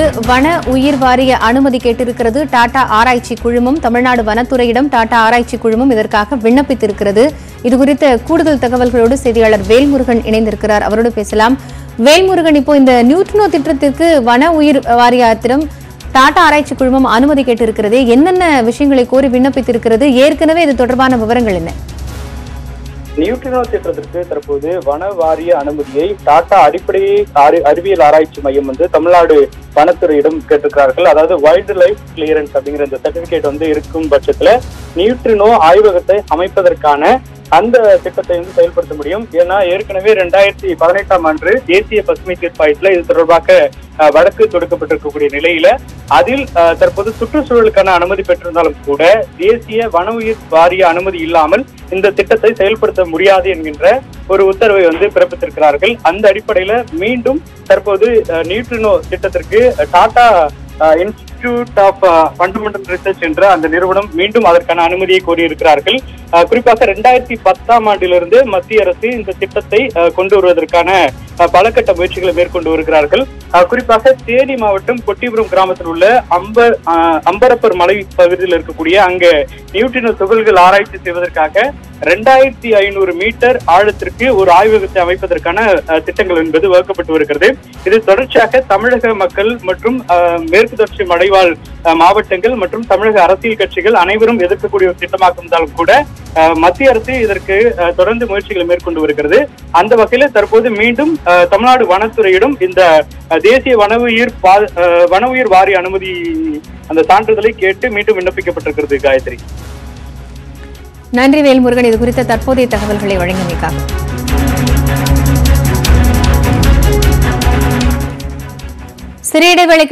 வன உயிர் வாரிய அனுமதி கேட்டிருக்கிறது டாடா ஆராய்ச்சி குழுமம் தமிழ்நாடு வனத்துறையிடம் டாடா ஆராய்ச்சி குழுமம் இதற்காக விண்ணப்பித்திருக்கிறது இது குறித்த கூடுதல் தகவல்களோடு செய்தியாளர் வேல்முருகன் இணைந்திருக்கிறார் அவரோடு பேசலாம் வேல்முருகன் இப்போ இந்த நியூட்ரினோ திட்டத்திற்கு வன உயிர் வாரியத்திடம் டாடா ஆராய்ச்சி குழுமம் அனுமதி கேட்டிருக்கிறது என்னென்ன விஷயங்களை கோரி விண்ணப்பித்திருக்கிறது ஏற்கனவே இது தொடர்பான விவரங்கள் என்ன நியூட்ரினோ திட்டத்திற்கு தற்போது வன வாரிய அனுமதியை டாடா அடிப்படை அறி- அறிவியல் ஆராய்ச்சி மையம் வந்து தமிழ்நாடு வனத்துறையிடம் கேட்டிருக்கிறார்கள் அதாவது வைல்டு லைஃப் கிளியரன்ஸ் அப்படிங்கிற இந்த சர்டிபிகேட் வந்து இருக்கும் பட்சத்துல நியூட்ரினோ ஆய்வகத்தை அமைப்பதற்கான அந்த திட்டத்தை வந்து செயல்படுத்த முடியும் ஏன்னா ஏற்கனவே ரெண்டாயிரத்தி பதினெட்டாம் ஆண்டு தேசிய பசுமை தீர்ப்பாயத்துல இது தொடர்பாக அஹ், வழக்கு தொடுக்கப்பட்டிருக்கக்கூடிய நிலையில அதில் அஹ், தற்போது சுற்றுச்சூழலுக்கான அனுமதி பெற்றிருந்தாலும் கூட தேசிய வன உயிர் வாரிய அனுமதி இல்லாமல் இந்த திட்டத்தை செயல்படுத்த முடியாது என்கின்ற ஒரு உத்தரவை வந்து பிறப்பித்திருக்கிறார்கள் அந்த அடிப்படையில மீண்டும் தற்போது அஹ், நியூட்ரினோ திட்டத்திற்கு அஹ், Tata Institute of Fundamental Research என்ற அந்த நிறுவனம் மீண்டும் அதற்கான அனுமதியை கோரியிருக்கிறார்கள் அஹ், குறிப்பாக ரெண்டாயிரத்தி பத்தாம் ஆண்டிலிருந்து மத்திய அரசு இந்த திட்டத்தை அஹ், கொண்டு வருவதற்கான அஹ், பல கட்ட முயற்சிகளை மேற்கொண்டு வருகிறார்கள் அஹ், குறிப்பாக தேனி மாவட்டம் கொட்டிபுரம் கிராமத்தில் உள்ள அம்ப அஹ், அம்பரப்பர் மலை பகுதியில் இருக்கக்கூடிய அங்க நியூட்ரினோ துகள்கள் ஆராய்ச்சி செய்வதற்காக ரெண்டாயிரத்தி ஐநூறு மீட்டர் ஆழத்திற்கு ஒரு ஆய்வகத்தை அமைப்பதற்கான அஹ், திட்டங்கள் என்பது வகுக்கப்பட்டு வருகிறது இது தொடர்ச்சியாக தமிழக மக்கள் மற்றும் அஹ், மேற்கு தொடர்ச்சி மலைவாழ் அஹ், மாவட்டங்கள் மற்றும் தமிழக அரசியல் கட்சிகள் அனைவரும் எதிர்க்கக்கூடிய ஒரு திட்டமாக இருந்தாலும் கூட அஹ், மத்திய அரசு இதற்கு அஹ், தொடர்ந்து முயற்சிகளை மேற்கொண்டு வருகிறது அந்த வகையில தற்போது மீண்டும் அஹ், தமிழ்நாடு வனத்துறையிடம் இந்த அஹ், தேசிய வன உயிர் பா- அஹ், வன உயிர் வாரிய அனுமதி அந்த சான்றிதழை கேட்டு மீண்டும் விண்ணப்பிக்கப்பட்டிருக்கிறது காயத்ரி நன்றி வேல்முருகன் இது குறித்த தற்போதைய தகவல்களை வழங்கியமைக்காக சிறிய இடைவேளைக்கு